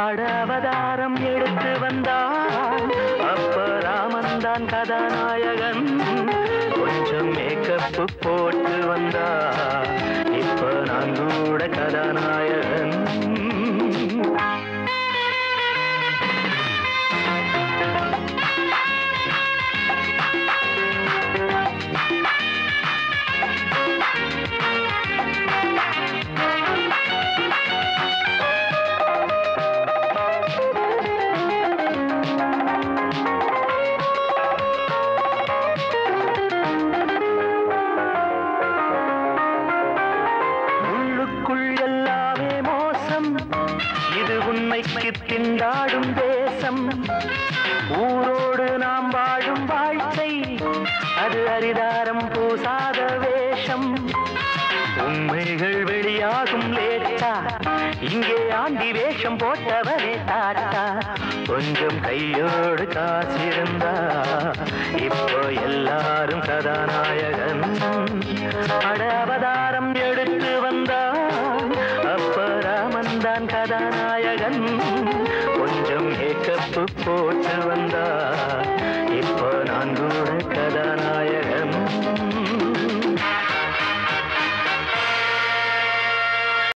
அட அவதாரம் எடுத்து வந்தான் அப்ப ராமன் தான் கதாநாயகன் கொஞ்சம் மேக்கப்பு போட்டு வந்தா இப்ப நான் கூட கதாநாயகன் உள்ளுக்குள் எல்லாமே மோசம் இது உண்மைக்கு திண்டாடும் தேசம் ஊரோடு நாம் வாழும் வாழ்க்கை அது அரிதாரம் பூசாத வேஷம் உண்மைகள் வெளியாகும் லேட்டா இங்கே ஆண்டி வேஷம் போட்டவரே தாத்தா கொஞ்சம் கையோடு காசிருந்தா இப்போ எல்லாரும் கதாநாயகன் அட அவதாரம் எடுத்து வந்தான் அப்ப ராமன் தான் கதாநாயகன் கொஞ்சம் மேக்கப்பு போட்டு வந்தா